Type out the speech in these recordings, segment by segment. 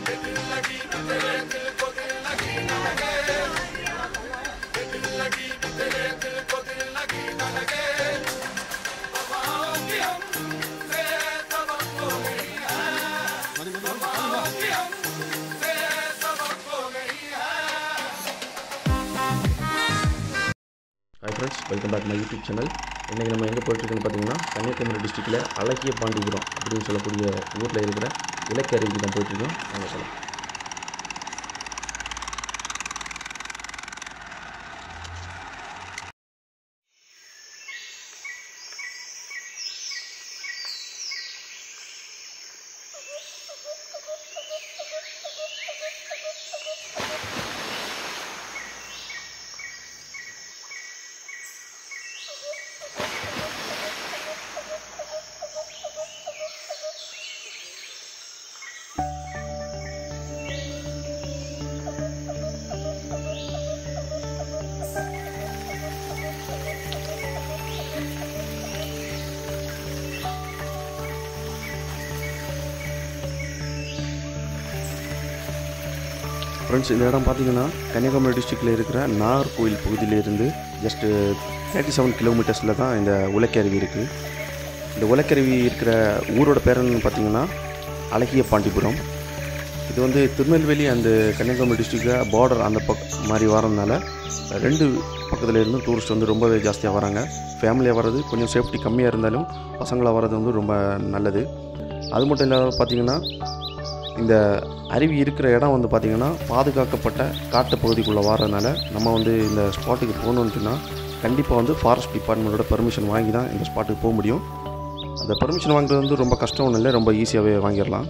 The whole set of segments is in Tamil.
hi friends welcome back my YouTube channel இன்றைக்கி நம்ம எங்கே போயிட்டுருக்குன்னு பார்த்தீங்கன்னா கன்னியாகுமரி டிஸ்ட்ரிக்டில் அழகிய பாண்டிபுரம் அப்படின்னு சொல்லக்கூடிய ஊரில் இருக்கிற இலக்கருவிக்கு தான் போயிட்டுருக்கோம் நாங்கள் சொல்லலாம் ஃப்ரெண்ட்ஸ் இந்த இடம் பார்த்தீங்கன்னா கன்னியாகுமரி டிஸ்ட்ரிக்டில் இருக்கிற நாகர்கோவில் பகுதியிலிருந்து ஜஸ்ட்டு தேர்ட்டி செவன் கிலோமீட்டர்ஸில் தான் இந்த உலக்கருவி இருக்குது இந்த உலக்கருவி இருக்கிற ஊரோட பேர் என்னன்னு பார்த்தீங்கன்னா அழகிய பாண்டிபுரம் இது வந்து திருநெல்வேலி அந்த கன்னியாகுமரி டிஸ்ட்ரிக்டில் பார்டர் அந்த பக் மாதிரி வரதுனால ரெண்டு பக்கத்தில் இருந்து டூரிஸ்ட் வந்து ரொம்பவே ஜாஸ்தியாக வராங்க ஃபேமிலியாக வர்றது கொஞ்சம் சேஃப்டி கம்மியாக இருந்தாலும் பசங்களாக வர்றது வந்து ரொம்ப நல்லது அது மட்டும் இல்லாத பார்த்தீங்கன்னா இந்த அருவி இருக்கிற இடம் வந்து பார்த்திங்கன்னா பாதுகாக்கப்பட்ட காட்டு பகுதிக்குள்ளே வர்றதுனால நம்ம வந்து இந்த ஸ்பாட்டுக்கு போகணுன்னு சொன்னால் கண்டிப்பாக வந்து ஃபாரஸ்ட் டிபார்ட்மெண்ட்டோட பெர்மிஷன் வாங்கி தான் இந்த ஸ்பாட்டுக்கு போக முடியும் அந்த பெர்மிஷன் வாங்குறது வந்து ரொம்ப கஷ்டம் ஒன்றும் இல்லை ரொம்ப ஈஸியாகவே வாங்கிடலாம்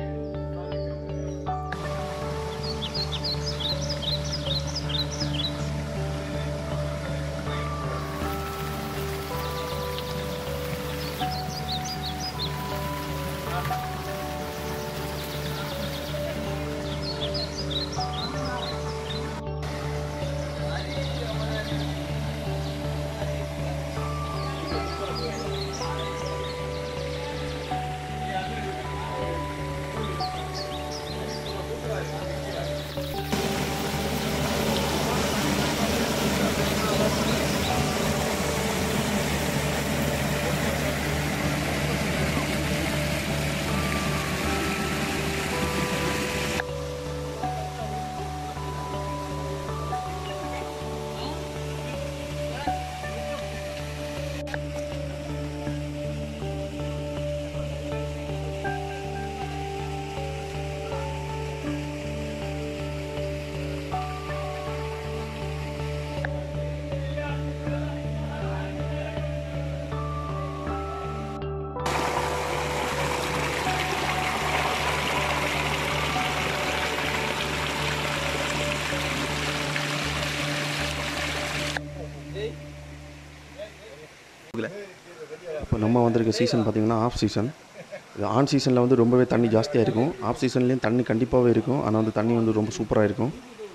இப்போ நம்ம வந்திருக்க சீசன் பார்த்திங்கன்னா ஆஃப் சீசன் இது ஆன் சீசனில் வந்து ரொம்பவே தண்ணி ஜாஸ்தியாக இருக்கும் ஆஃப் சீசன்லேயும் தண்ணி கண்டிப்பாகவே இருக்கும் ஆனால் வந்து தண்ணி வந்து ரொம்ப சூப்பராக இருக்கும்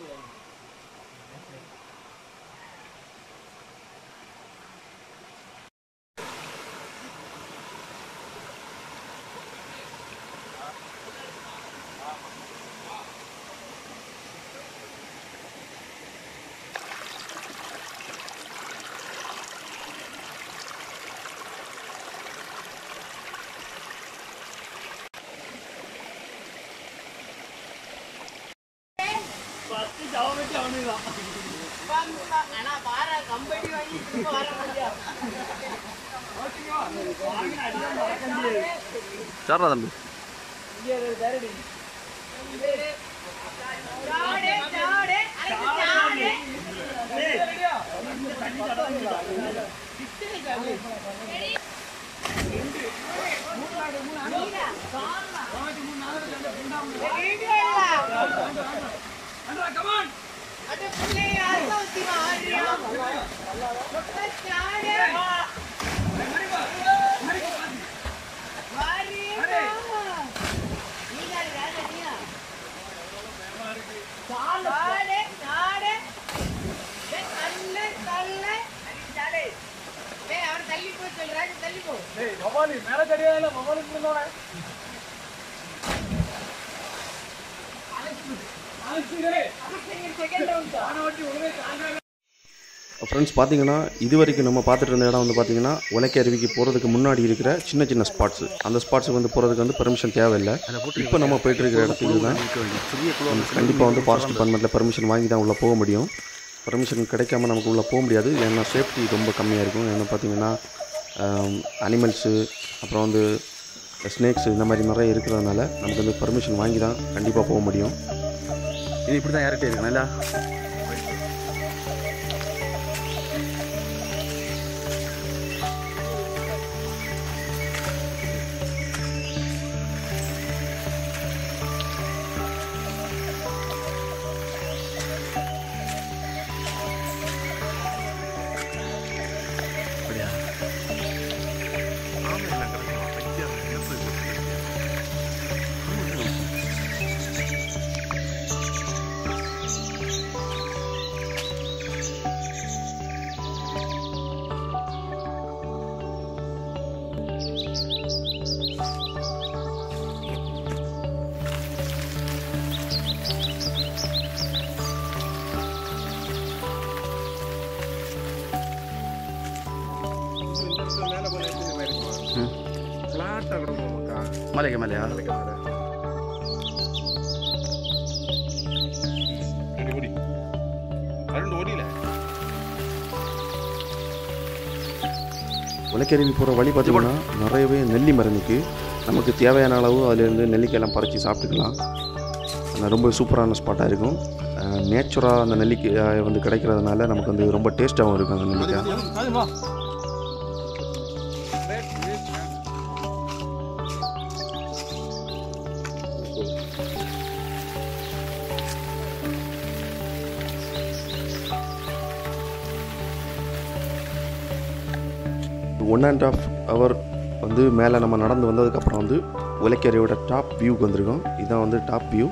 ஆனா பாரு கம்பெனி வாங்கி திரும்ப வர முடியாது சாரா தம்பி சாடே சாடே அழைத்து சாடே வீடியோ அது பிள்ளைய அறுபத்தி ஆறியா சாடே வாரியா நீங்க வேலையா சாடே சாடே தள்ளு தள்ளு சாடே ஏய் அவர் தள்ளி போ சொல்றாரு தள்ளி போ செகண்ட் ரவுண்ட் ஃப்ரெண்ட்ஸ் பார்த்தீங்கன்னா இது வரைக்கும் நம்ம பார்த்துட்டு இருந்த இடம் வந்து பார்த்தீங்கன்னா உலக்கை அருவிக்கு போகிறதுக்கு முன்னாடி இருக்கிற சின்ன சின்ன ஸ்பாட்ஸ் அந்த ஸ்பாட்ஸுக்கு வந்து போகிறதுக்கு வந்து பெர்மிஷன் தேவையில்லை இப்போ நம்ம போயிட்டு இருக்கிற இடத்துக்கு தான் கண்டிப்பாக வந்து ஃபாரஸ்ட் டிபார்ட்மெண்ட்டில் பெர்மிஷன் வாங்கி தான் உள்ளே போக முடியும் பெர்மிஷன் கிடைக்காம நமக்கு உள்ளே போக முடியாது ஏன்னா சேஃப்டி ரொம்ப கம்மியாக இருக்கும் ஏன்னா பார்த்தீங்கன்னா அனிமல்ஸு அப்புறம் வந்து ஸ்னேக்ஸ் இந்த மாதிரி நிறைய இருக்கிறதுனால நமக்கு வந்து பெர்மிஷன் வாங்கி தான் கண்டிப்பாக போக முடியும் இது இப்படி தான் யார்கிட்ட இருக்கு நல்லா அப்படியா ಮಲೆಗೆ ಮಲೆಯಾ உலக்கருவி போகிற வழி பார்த்திங்கன்னா நிறையவே நெல்லி மரம் நிற்கு நமக்கு தேவையான அளவு அதுலேருந்து நெல்லிக்காயெல்லாம் பறித்து சாப்பிட்டுக்கலாம் அது ரொம்ப சூப்பரான ஸ்பாட்டாக இருக்கும் நேச்சுராக அந்த நெல்லிக்காய் வந்து கிடைக்கிறதுனால நமக்கு வந்து ரொம்ப டேஸ்ட்டாகவும் இருக்கும் அந்த நெல்லிக்காய் ஒன் அண்ட் ஆஃப் ஹவர் வந்து மேலே நம்ம நடந்து வந்ததுக்கப்புறம் வந்து உலக்கேரியோட டாப் வியூக்கு வந்திருக்கோம் இதுதான் வந்து டாப் வியூ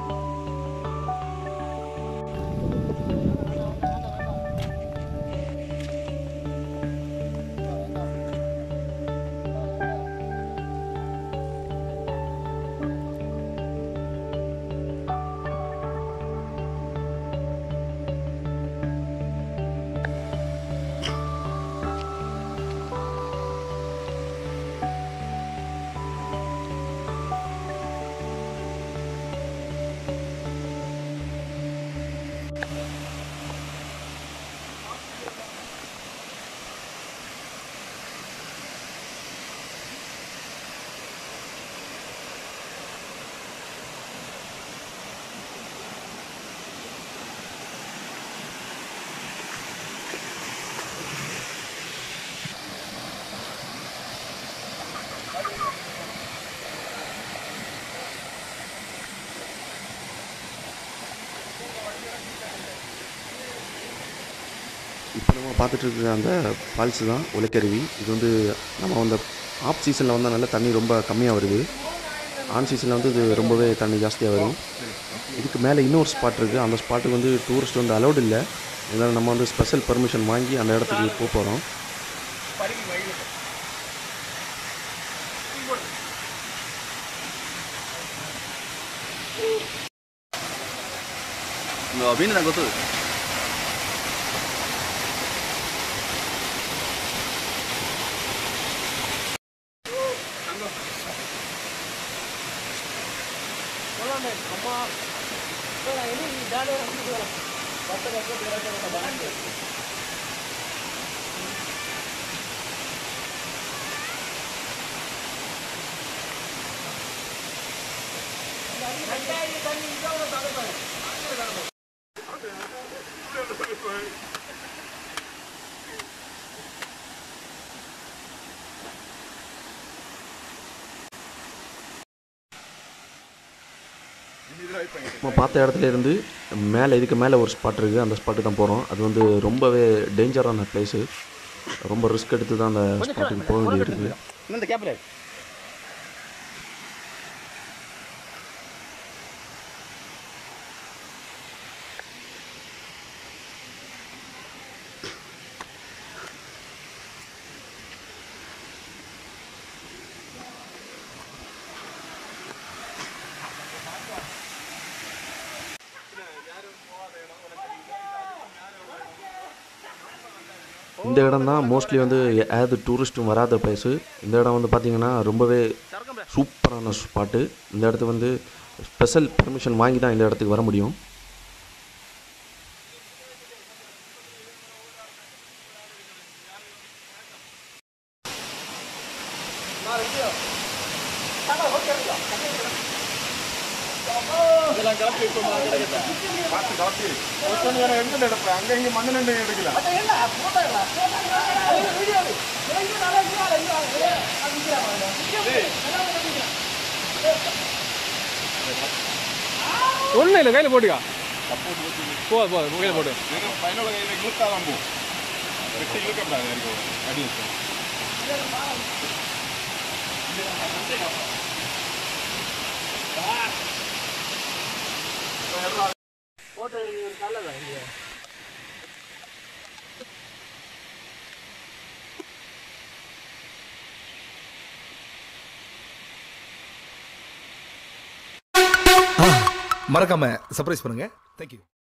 இப்போ நம்ம பார்த்துட்டு இருக்கிற அந்த ஃபால்ஸ் தான் உலக்கருவி இது வந்து நம்ம அந்த ஆஃப் சீசனில் வந்தால் நல்ல தண்ணி ரொம்ப கம்மியாக வருது ஆன் சீசனில் வந்து இது ரொம்பவே தண்ணி ஜாஸ்தியாக வரும் இதுக்கு மேலே இன்னொரு ஸ்பாட் இருக்குது அந்த ஸ்பாட்டுக்கு வந்து டூரிஸ்ட் வந்து அலௌட் இல்லை இதனால் நம்ம வந்து ஸ்பெஷல் பர்மிஷன் வாங்கி அந்த இடத்துக்கு போக போகிறோம் ಮೀನು ನಂಗೆ ಗೊತ್ತು நம்ம பார்த்த இடத்துல இருந்து மேலே இதுக்கு மேலே ஒரு ஸ்பாட் இருக்குது அந்த ஸ்பாட்டுக்கு தான் போகிறோம் அது வந்து ரொம்பவே டேஞ்சரான பிளேஸு ரொம்ப ரிஸ்க் எடுத்து தான் அந்த ஸ்பாட்டுக்கு போக வேண்டியது இருக்குது ಇನ್ನೊಂದು ಕ್ಯಾಪ್ இந்த இடம் தான் மோஸ்ட்லி வந்து ஏது டூரிஸ்ட்டும் வராத பிளேஸு இந்த இடம் வந்து பார்த்திங்கன்னா ரொம்பவே சூப்பரான ஸ்பாட்டு இந்த இடத்துக்கு வந்து ஸ்பெஷல் பர்மிஷன் வாங்கி தான் இந்த இடத்துக்கு வர முடியும் ஒன்றும் இல்லை கையில் போட்டுக்கா போதும் போதும் கையில் போட்டு மறக்காம சர்ப்ரைஸ் பண்ணுங்க தேங்க்யூ